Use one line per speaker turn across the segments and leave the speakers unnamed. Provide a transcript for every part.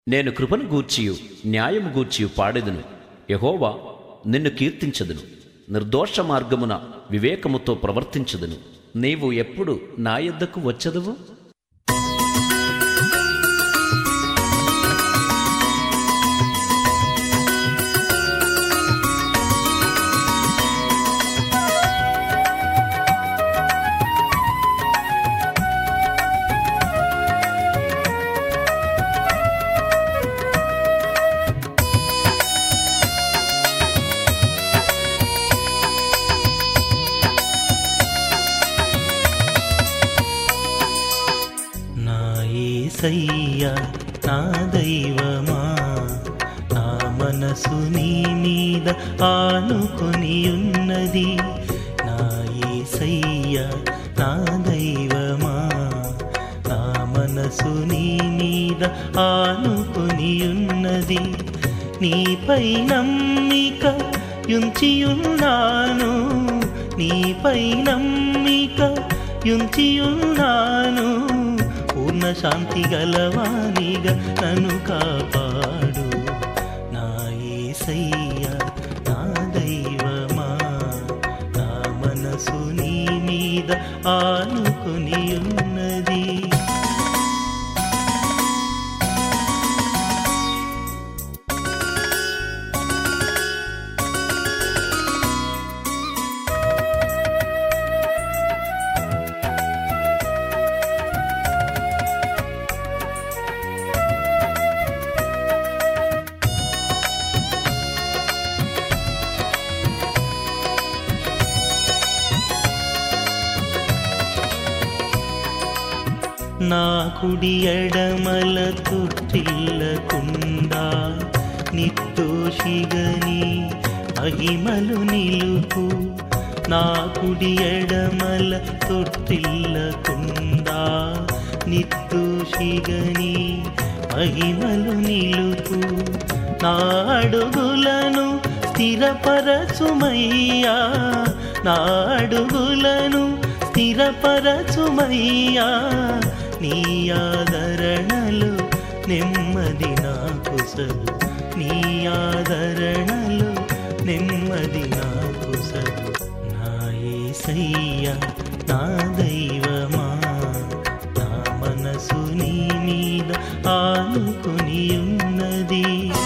నేను కృపను గూర్చియు న్యాయము గూర్చియు పాడెదను యహోవా నిన్ను కీర్తించదును నిర్దోష మార్గమున వివేకముతో ప్రవర్తించదును నీవు ఎప్పుడు నా యొద్దకు వచ్చదవు
నా యేసయ్యా నా దైవమా నా మనసు నీ మీద ఆనుకొని ఉన్నది నా యేసయ్యా నా దైవమా నా మనసు నీ మీద ఆనుకొని ఉన్నది నీపై నమ్మిక యుంచియున్నాను నీపై నమ్మిక యుంచియున్నాను పూర్ణ శాంతి గలవానిగా నన్ను కాపాడు నా యేసయ్యా నా దైవమా నా మనసు నీ మీద ఆనుకొని ఉన్నది నా కుడి ఎడమల తొట్టిల్లకుండా నిర్దోషిగని మహిమలు నిలుపు నా కుడి ఎడమల తొట్టిల్లకుండా నిర్దోషిగని మహిమలు నిలుపు నా అడుగులను స్థిరపరచుమయ్యా నా అడుగులను స్థిరపరచుమయ్యా నీ ఆదరణలు నెమ్మది నాకు సలు నీ ఆదరణలు నెమ్మది నాకు సలు నా యేసయ్యా నా దైవమా నా మనసు నీ మీద ఆనుకొని ఉన్నది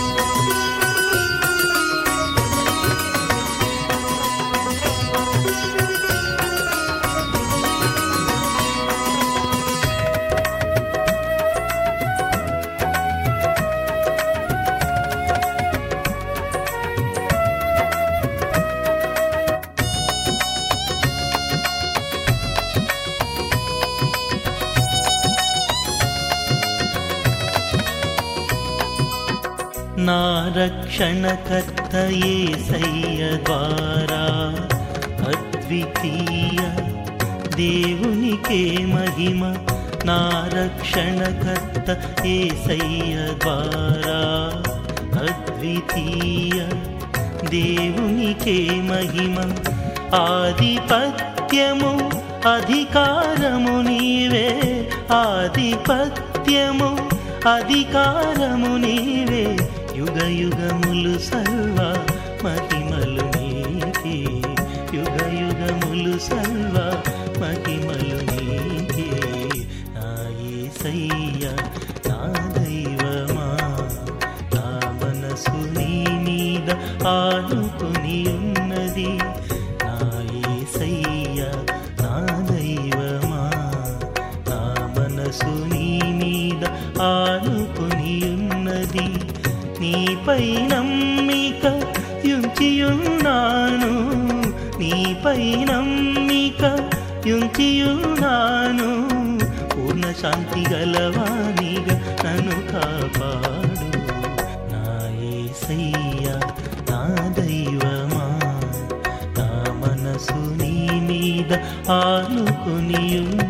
నా రక్షణకర్త యేసయ్య ద్వారా అద్వితీయ దేవునికే మహిమ నా రక్షణకర్త యేసయ్య ద్వారా అద్వితీయ దేవునికే మహిమ ఆధిపత్యము అధికారము నీవే ఆధిపత్యము అధికారము నీవే యుగ యుగములు సర్వ మహిమలు నీకే యుగ యుగములు సర్వ మహిమలు నీకే నా యేసయ్యా నా దైవమా నా మనసు నీ మీద ఆనుకొని ఉన్నది నా యేసయ్యా నా దైవమా నా మనసు నీ మీద ఆనుకొని ఉన్నది నీపై నమ్మిక యుంచియున్నాను నీపై నమ్మిక యుంచియున్నాను పూర్ణ శాంతి గలవానిగా నన్ను కాపాడు నా యేసయ్యా నా దైవమా నా మనసు నీ మీద ఆనుకొని ఉన్న